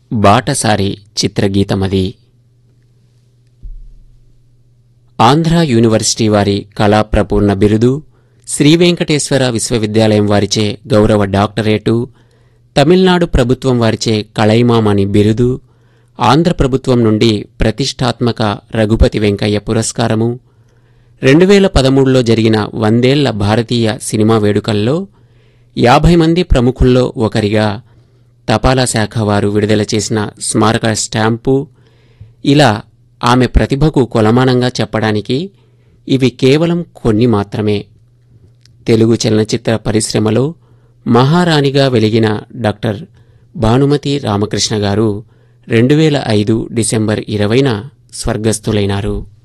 బాటసారి చిత్రగీతమది ఆంధ్ర యూనివర్సిటీ వారి కళా ప్రపూర్ణ బిరుదు శ్రీ వెంకటేశ్వర విశ్వవిద్యాలయం వారిచే గౌరవ డాక్టరేటు తమిళనాడు ప్రభుత్వం వారిచే కళైమామణి బిరుదు ఆంధ్ర ప్రభుత్వం నుండి ప్రతిష్టాత్మక రఘుపతి వెంకయ్య పురస్కారము రెండు వేల పదమూడులో జరిగిన వందేళ్ల భారతీయ సినిమా వేడుకల్లో యాభై మంది ప్రముఖుల్లో ఒకరిగా తపాలా శాఖ వారు విడుదల చేసిన స్మారక స్టాంపు ఇలా ఆమె ప్రతిభకు కొలమానంగా చెప్పడానికి ఇవి కేవలం కొన్ని మాత్రమే తెలుగు చలనచిత్ర పరిశ్రమలో మహారాణిగా వెలిగిన డాక్టర్ భానుమతి రామకృష్ణ గారు రెండు వేల ఐదు డిసెంబర్ ఇరవైన స్వర్గస్థులైనారు